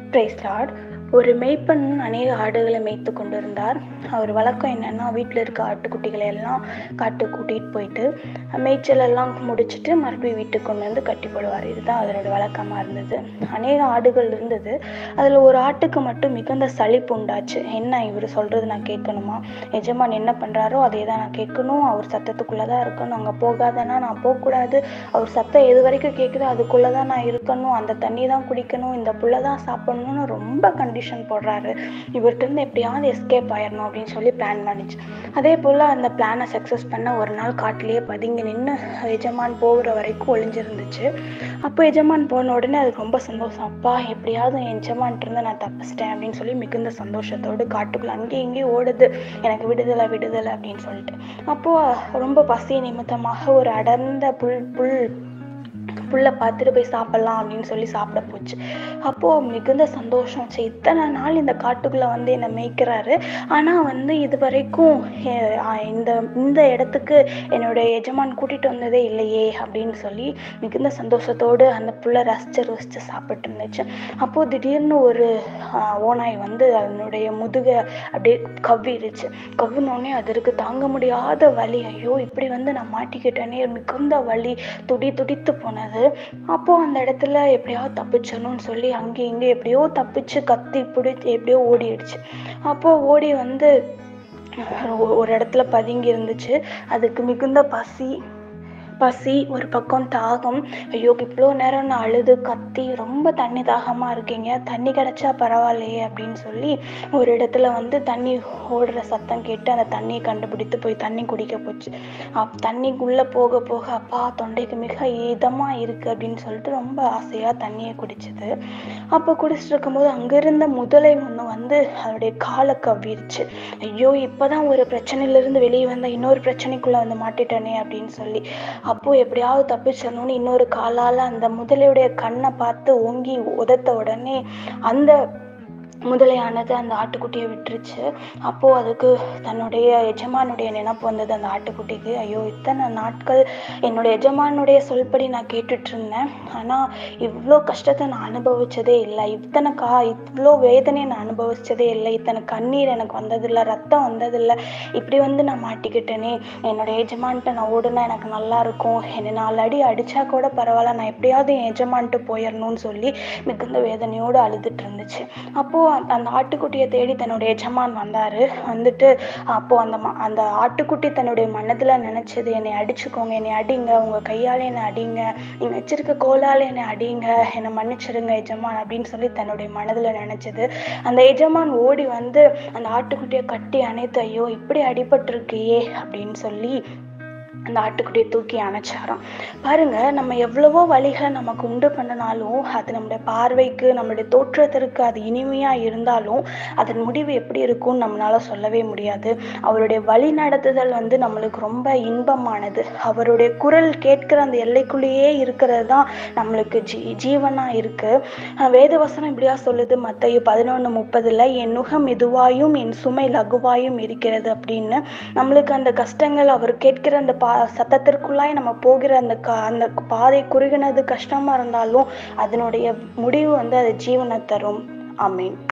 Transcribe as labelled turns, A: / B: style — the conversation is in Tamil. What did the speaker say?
A: பிரைஸ் லார்ட் ஒரு மெய்ப்பன் அநேக ஆடுகளை மேய்த்து கொண்டிருந்தார் அவர் வழக்கம் என்னென்னா வீட்டில் இருக்க ஆட்டுக்குட்டிகளை எல்லாம் காட்டுக்கு கூட்டிகிட்டு போயிட்டு மேய்ச்சல் எல்லாம் முடிச்சுட்டு மறுபடியும் வீட்டுக்கு கொண்டு வந்து கட்டி போடுவார் இதுதான் அதனோட வழக்கமாக இருந்தது அநேக ஆடுகள் இருந்தது அதில் ஒரு ஆட்டுக்கு மட்டும் மிகுந்த சலிப்பு உண்டாச்சு என்ன இவர் சொல்கிறது நான் கேட்கணுமா எஜமான் என்ன பண்ணுறாரோ அதே தான் நான் கேட்கணும் அவர் சத்தத்துக்குள்ளே தான் இருக்கணும் அங்கே போகாதனா நான் போகக்கூடாது அவர் சத்தம் எது வரைக்கும் கேட்குதோ அதுக்குள்ளே தான் நான் இருக்கணும் அந்த தண்ணி தான் குடிக்கணும் இந்த புல்லை தான் சாப்பிடணும்னு ரொம்ப கண்டிஷன் போடுறாரு இவர்கிட்ட எப்படியாவது எஸ்கேப் ஆயிடணும் அப்படின்னு சொல்லி பிளான் பண்ணிச்சு அதே போல் அந்த பிளானை சக்ஸஸ் பண்ண ஒரு நாள் காட்டிலேயே பதுங்கி நின்று எஜமான் போகிற வரைக்கும் ஒளிஞ்சிருந்துச்சு அப்போ எஜமான் போன உடனே அதுக்கு ரொம்ப சந்தோஷம் அப்பா எப்படியாவது என் எஜமான்ட்டு நான் தப்பிச்சிட்டேன் அப்படின்னு சொல்லி மிகுந்த சந்தோஷத்தோடு காட்டுக்குள்ள அங்கேயும் இங்கேயும் ஓடுது எனக்கு விடுதலை விடுதலை அப்படின்னு சொல்லிட்டு அப்போது ரொம்ப பசி நிமித்தமாக ஒரு அடர்ந்த புல் புல் புல்லை பார்த்துட்டு போய் சாப்பிட்லாம் அப்படின்னு சொல்லி சாப்பிட போச்சு அப்போது மிகுந்த சந்தோஷம் சரி இத்தனை நாள் இந்த காட்டுக்குள்ளே வந்து என்னை மேய்க்கிறாரு ஆனால் வந்து இது வரைக்கும் இந்த இந்த இடத்துக்கு என்னோட எஜமான் கூட்டிகிட்டு வந்ததே இல்லையே அப்படின்னு சொல்லி மிகுந்த சந்தோஷத்தோடு அந்த புல்லை ரசித்து ருசித்து சாப்பிட்டு இருந்துச்சு அப்போது திடீர்னு ஒரு ஓனாய் வந்து அதனுடைய முதுகை அப்படியே கவ்விடுச்சு கவ்வினோடனே அதற்கு தாங்க முடியாத வலி ஐயோ இப்படி வந்து நான் மாட்டிக்கிட்டேனே மிகுந்த வலி துடி துடித்து போனது அப்போது அந்த இடத்துல எப்படியாவது தப்பிச்சிடணும்னு சொல்லி அங்கே இங்கே எப்படியோ தப்பிச்சு கத்தி பிடிச்சி எப்படியோ ஓடிடுச்சு அப்போது ஓடி வந்து ஒரு இடத்துல பதுங்கி இருந்துச்சு அதுக்கு மிகுந்த பசி பசி ஒரு பக்கம் தாகம் ஐயோ இவ்வளோ நேரம் நான் அழுது கத்தி ரொம்ப தண்ணி தாகமாக இருக்கீங்க தண்ணி கிடச்சா பரவாயில்லையே அப்படின்னு சொல்லி ஒரு இடத்துல வந்து தண்ணி ஓடுற சத்தம் கேட்டு அந்த தண்ணியை கண்டுபிடித்து போய் தண்ணி குடிக்க போச்சு அப் தண்ணிக்குள்ளே போக போக அப்பா தொண்டைக்கு மிக இதமாக இருக்குது அப்படின்னு சொல்லிட்டு ரொம்ப ஆசையாக தண்ணியை குடிச்சுது அப்போ குடிச்சிட்டு இருக்கும்போது அங்கிருந்த முதலை ஒன்று வந்து அதோடைய காலை கவ்விருச்சு ஐயோ இப்போ தான் ஒரு பிரச்சனையிலேருந்து வெளியே வந்த இன்னொரு பிரச்சனைக்குள்ளே வந்து மாட்டிட்டனே அப்படின்னு சொல்லி அப்போ எப்படியாவது தப்பிச்சிடணும்னு இன்னொரு காலால் அந்த முதலையுடைய கண்ணை பார்த்து ஓங்கி உதத்த உடனே அந்த முதலையானது அந்த ஆட்டுக்குட்டியை விட்டுருச்சு அப்போது அதுக்கு தன்னுடைய எஜமானுடைய நினப்பு வந்தது அந்த ஆட்டுக்குட்டிக்கு ஐயோ இத்தனை நாட்கள் என்னுடைய எஜமானுடைய சொல்படி நான் கேட்டுட்டு இருந்தேன் ஆனால் இவ்வளோ கஷ்டத்தை நான் அனுபவிச்சதே இல்லை இத்தனை கா இவ்வளோ வேதனையை நான் அனுபவிச்சதே இல்லை இத்தனை கண்ணீர் எனக்கு வந்ததில்லை ரத்தம் வந்ததில்லை இப்படி வந்து நான் மாட்டிக்கிட்டேனே என்னுடைய எஜமான்கிட்ட நான் ஓடுனா எனக்கு நல்லா இருக்கும் என்னை நாலு அடி அடித்தா கூட பரவாயில்ல நான் எப்படியாவது என் எஜமான்ட்டு போயிடணும்னு சொல்லி மிகுந்த வேதனையோடு அழுதுட்டு இருந்துச்சு அப்போது அந்த ஆட்டுக்குட்டியை தேடி தன்னுடைய எஜமான் வந்தார் வந்துட்டு அப்போது அந்த அந்த ஆட்டுக்குட்டி தன்னுடைய மனதில் நினச்சது என்னை அடிச்சுக்கோங்க என்னை அடிங்க உங்கள் கையால் என்னை அடிங்க நீங்கள் வச்சிருக்க கோலால் என்னை அடிங்க என்னை மன்னிச்சிடுங்க எஜமான் அப்படின்னு சொல்லி தன்னுடைய மனதில் நினச்சது அந்த எஜமான் ஓடி வந்து அந்த ஆட்டுக்குட்டியை கட்டி அணைத்து ஐயோ இப்படி அடிபட்டிருக்கியே அப்படின்னு சொல்லி அந்த ஆட்டுக்குட்டியை தூக்கி அணைச்சாராம் பாருங்க நம்ம எவ்வளவோ வழிகளை நமக்கு உண்டு பண்ணினாலும் அது நம்மளுடைய பார்வைக்கு நம்மளுடைய தோற்றத்திற்கு அது இனிமையாக இருந்தாலும் அதன் முடிவு எப்படி இருக்கும்னு நம்மளால சொல்லவே முடியாது அவருடைய வழி நடத்துதல் வந்து நம்மளுக்கு ரொம்ப இன்பமானது அவருடைய குரல் கேட்கிற அந்த எல்லைக்குள்ளேயே இருக்கிறது தான் நம்மளுக்கு ஜீ ஜீவனாக இருக்குது வேதவசனம் இப்படியா சொல்லுது மற்ற பதினொன்று முப்பதில் என் நுகம் மெதுவாயும் என் சுமை லகுவாயும் இருக்கிறது அப்படின்னு நம்மளுக்கு அந்த கஷ்டங்கள் அவர் கேட்கிற அந்த பா சத்தத்திற்குள்ளாய் நம்ம போகிற அந்த கா அந்த பாதை குறுகினது கஷ்டமாக இருந்தாலும் அதனுடைய முடிவு வந்து அது ஜீவனை தரும் ஆமீன்